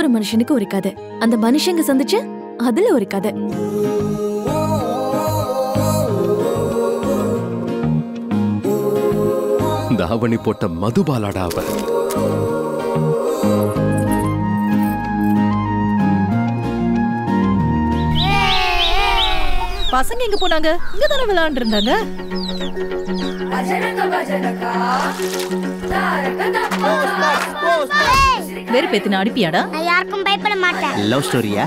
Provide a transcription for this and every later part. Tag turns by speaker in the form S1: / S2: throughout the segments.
S1: மனுஷனுக்கு ஒரு கதை அந்த மனுஷங்க சந்திச்ச அதுல ஒரு கதை
S2: தாவணி போட்ட மதுபாலாடா அவ
S3: பசங்க எங்க போனாங்க இங்க தானே விளையாண்டு இருந்தாங்க வெறுப்பேத்தின அனுப்பியாடா
S4: நான் யாருக்கும் பயப்பட மாட்டேன்
S5: லவ் ஸ்டோரியா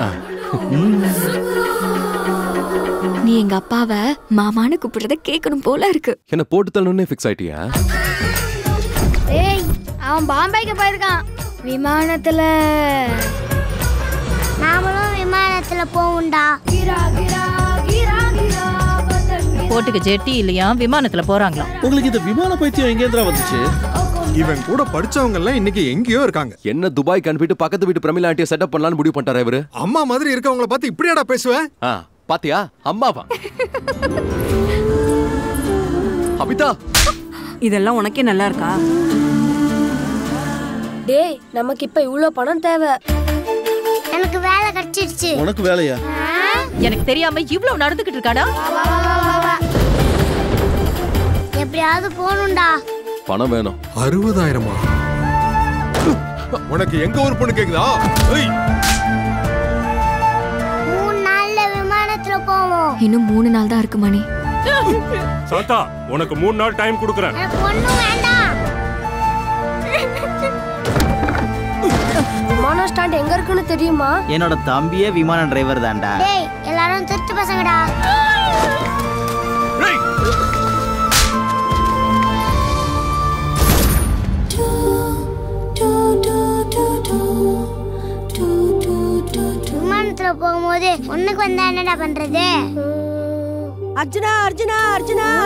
S6: நீ எங்க அப்பாவை மாமான்னு கூப்பிடுறத கேட்கணும் போல இருக்கு
S2: என்ன போட்டு தள்ளணும்னே ஃபிக்ஸ் ஆயிட்டியா
S4: ஏய் அவன் பாம்பேக்கு போயிருக்கான் விமானத்துல நாமளும் விமானத்துல போவோம்டா
S3: போட்டுக்கு ஜெட்டி இல்லையா விமானத்துல போறாங்களாம்
S5: உங்களுக்கு இந்த விமான பைத்தியம் எங்கேந்திரா வந்துச்சு
S7: இவன் கூட படிச்சவங்க எல்லாம் இன்னைக்கு எங்கேயோ இருக்காங்க
S2: என்ன துபாய்க்கு அனுப்பிட்டு பக்கத்து வீட்டு பிரமிளா ஆண்டியை செட்டப் பண்ணலாம்னு முடிவு பண்ணிட்டாரா இவரு
S7: அம்மா மாதிரி இருக்கவங்கள பார்த்து இப்படியாடா பேசுவேன்
S2: ஆ பாத்தியா அம்மாவா அபிதா
S8: இதெல்லாம் உனக்கே நல்லா இருக்கா
S9: டேய் நமக்கு இப்ப இவ்ளோ பணம் தேவை
S4: எனக்கு வேலை கிடைச்சிருச்சு
S5: உனக்கு வேலையா
S3: எனக்கு தெரியாம இவ்ளவு நடந்துகிட்டு இருக்காடா
S4: எப்படியாவது போகணும்டா
S2: பணம் வேணும்
S7: அறுபதாயிரமா உனக்கு எங்க ஊர் பொண்ணு கேக்குதா ஏய்,
S4: மூணு நாள்ல விமானத்துல போவோம்
S6: இன்னும் மூணு நாள் தான் இருக்கு மணி
S10: சாந்தா உனக்கு மூணு நாள் டைம் கொடுக்குறேன்
S4: எனக்கு ஒண்ணும் வேண்டாம்
S9: விமான ஸ்டாண்ட் எங்க இருக்குன்னு தெரியுமா
S5: என்னோட தம்பியே விமான டிரைவர் தான்டா
S4: டேய் எல்லாரும் திருட்டு பசங்கடா விமானத்துல போகும்போது ஒண்ணுக்கு வந்தா என்னடா பண்றது
S8: அர்ஜுனா அர்ஜுனா அர்ஜுனா